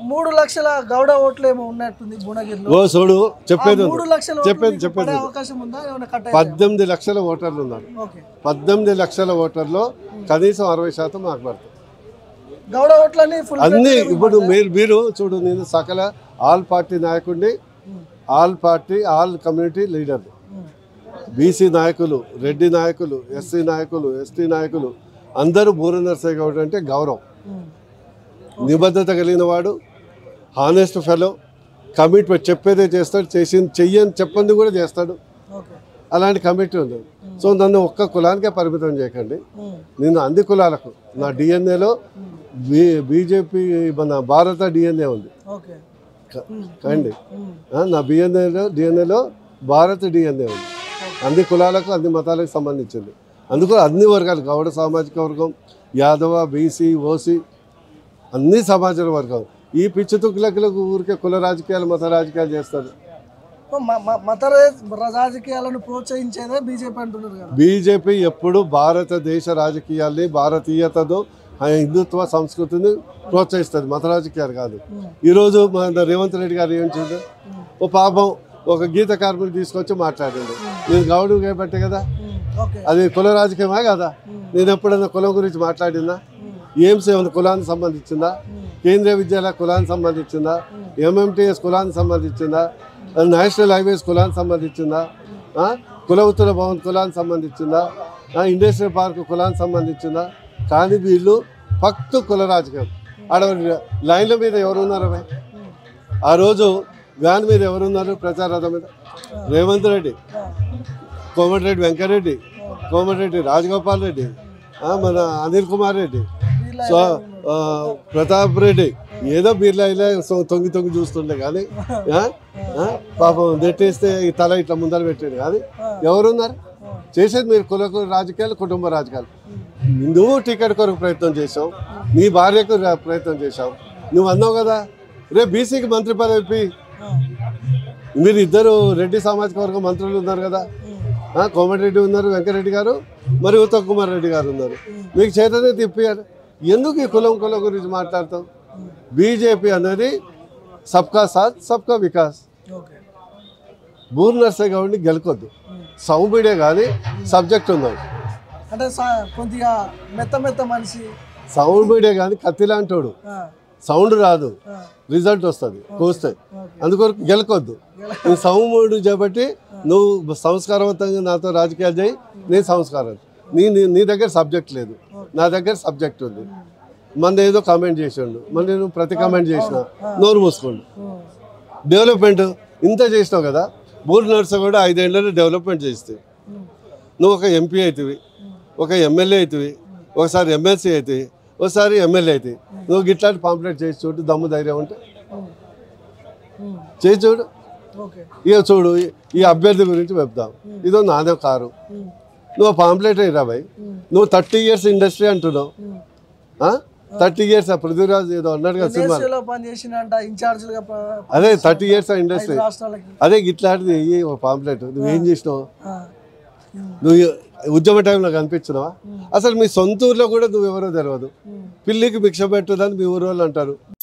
మూడు లక్షల గౌడ ఓట్లు ఏమో ఉన్నట్టుంది భువనగిరిలో ఓ చూడు చెప్పేది ఆ ఉంది. మూడు లక్షల ఓట్లు చెప్పేది మీకు చెప్పేది పడే ఉంది. అవకాశం ఉందా ఏమైనా కట్ పద్దెనిమిది లక్షల ఓటర్లు ఉన్నారు ఓకే పద్దెనిమిది లక్షల ఓటర్లో కనీసం అరవై శాతం మాకు పడుతుంది గౌడ ఓట్లని ఫుల్ అన్ని ఇప్పుడు మీరు మీరు చూడు నేను సకల ఆల్ పార్టీ నాయకుడిని all party all community leader BC నాయకులు రెడ్డి నాయకులు ఎస్సీ నాయకులు ఎస్టీ నాయకులు అందరూ బూర నరసయ్య గౌడ్ అంటే గౌరవం నిబద్ధత కలిగిన వాడు హానెస్ట్ ఫెలో కమిట్మెంట్ చెప్పేదే చేస్తాడు చేసి చెయ్యని చెప్పంది కూడా చేస్తాడు ఓకే అలాంటి కమిటీ ఉంది సో నన్ను ఒక్క కులానికే పరిమితం చేయకండి నేను అన్ని కులాలకు నా డిఎన్ఏలో బీ బీజేపీ మన భారత డిఎన్ఏ ఉంది ఓకే క- కండి ఆ, నా బిఎన్ఏలో డిఎన్ఏలో భారత డిఎన్ఏ ఉంది అన్ని కులాలకు అన్ని మతాలకు సంబంధించింది అందుకు అన్ని వర్గాలు గౌడ సామాజిక వర్గం యాదవ బీసీ ఓసీ అన్ని సమాజ వర్గం ఈ పిచ్చి తుక్కులకు ఊరికే కుల రాజకీయాలు మత రాజకీయాలు చేస్తారు మ- మ- మత రా- రాజకీయాలను ప్రోత్సహించేదే బీజేపీ అంటున్నారు కదా బీజేపీ ఎప్పుడు భారతదేశ రాజకీయాల్ని భారతీయతను ఆ హిందుత్వ సంస్కృతిని ప్రోత్సహిస్తుంది మత రాజకీయాలు కాదు ఈరోజు మన రేవంత్ రెడ్డి గారు ఏం చేశారు ఓ పాపం ఒక గీత కార్మికులు తీసుకొచ్చి మాట్లాడాడు నేను గౌడు కాబట్టే కదా ఓకే అది కుల రాజకీయమే కదా నేను ఎప్పుడైనా కులం గురించి మాట్లాడినా ఎయిమ్స్ ఏమైనా కులానికి సంబంధించిందా కేంద్రీయ విద్యాలయ కులానికి సంబంధించిందా ఎంఎంటీఎస్ కులానికి సంబంధించిందా నేషనల్ హైవేస్ కులానికి సంబంధించిందా ఆ? కుల ఉత్తర భవన్ కులానికి సంబంధించిందా ఆ, ఇండస్ట్రియల్ పార్క్ కులానికి సంబంధించిందా కానీ వీళ్ళు ఫక్తు కుల రాజకీయం ఆడ లైన్ల మీద ఎవరు ఉన్నారు అవి? ఆ రోజు వ్యాన్ మీద ఎవరున్నారు ప్రచార రథం మీద రేవంత్ రెడ్డి కోమటిరెడ్డి వెంకరెడ్డి కోమటిరెడ్డి రాజగోపాల్ రెడ్డి ఆ, మన అనిల్ కుమార్ రెడ్డి సో ఆ, ప్రతాప్ రెడ్డి ఏదో బిర్లా ఇలా సో- తొంగి తొంగి చూస్తుండే కానీ ఆ? ఆ? పాపం నెట్టేస్తే ఈ తల ఇట్లా ముందర పెట్టాడు కానీ ఎవరున్నారు చేసేది మీరు కుల కుల రాజకీయాలు కుటుంబ రాజకీయాలు నువ్వు టికెట్ కొరకు ప్రయత్నం చేసావు నీ భార్యకు రా- ప్రయత్నం చేశావు నువ్వు అన్నావు కదా రేపు బీసీకి మంత్రి పదవి ఇప్పి. మీరు ఇద్దరు రెడ్డి సామాజిక వర్గం మంత్రులు ఉన్నారు కదా ఆ, కోమటిరెడ్డి ఉన్నారు వెంకరెడ్డి గారు మరి ఉత్తమ్ కుమార్ రెడ్డి గారు ఉన్నారు మీకు చేతనే తిప్పియారు ఎందుకు ఈ కులం కులం గురించి మాట్లాడతాం బీజేపీ అనేది సబ్కా సాత్ సబ్కా వికాస్ ఓకే బూర్ నర్సయ్య గౌడ్ని గెలకొద్దు సౌబిడే కానీ సబ్జెక్ట్ ఉందాం అంటే సా- కొద్దిగా మెత్త మెత్త మనిషి సౌండ్ మీడియా కానీ కత్తి లాంటోడు ఆ, సౌండ్ రాదు ఆ, రిజల్ట్ వస్తుంది కోస్తే ఓకే. అందుకొరకు గెలకొద్దు నీ సౌముడు చేపట్టి నువ్వు సంస్కారవంతంగా నాతో రాజకీయాలు చేయి నేను సంస్కారం నీ నీ- నీ దగ్గర సబ్జెక్ట్ లేదు నా దగ్గర సబ్జెక్ట్ ఉంది మన ఏదో కామెంట్ చేసిండు మన నేను ప్రతి కామెంట్ చేసిన నోరు మూసుకోండు ఉమ్, డెవలప్మెంట్ ఇంత చేసినావు కదా బూర్ నర్స కూడా ఐదేళ్లలో డెవలప్మెంట్ చేస్తే ఉమ్, నువ్వు ఒక ఎంపీ అవుతుంది ఒక ఎమ్మెల్యే అవుతుంది ఒకసారి ఎమ్మెల్సీ అవుతుంది ఒకసారి ఎమ్మెల్యే అవుతుంది నువ్వు గిట్లాంటి పాంప్లెట్ చేసి చూడు దమ్ము ధైర్యం ఉంటే ఉమ్, ఉమ్, చేసి చూడు ఓకే ఇక చూడు ఈ- ఈ అభ్యర్థి గురించి చెప్దాం ఇదో నాదే కారు ఉమ్, నువ్వు పాంప్లెట్ అయ్యిరా భయ్ నువ్వు థర్టీ ఇయర్స్ ఇండస్ట్రీ అంటున్నావు ఉమ్. థర్టీ ఇయర్స్ పృథ్వీరాజ్ ఏదో అన్నాడు కదా సినిమా దేశంలో పనిచేసినంట ఇన్ఛార్జ్గా ప- అదే థర్టీ ఇయర్స్ ఇండస్ట్రీ ఐదు రాష్ట్రాలకి అదే ఇట్లాంటిది వెయ్యి ఒక పాంప్లెట్ నువ్వేం చేసినావు ఆ, ఉమ్, నువ్వు ఉద్యమ టైంలో కనిపించినావా అసలు మీ సొంత ఊర్లో కూడా నువ్వు ఎవరో తెలియదు ఉమ్. పిల్లికి భిక్ష పెట్టదని మీ ఊరు వాళ్ళు అంటారు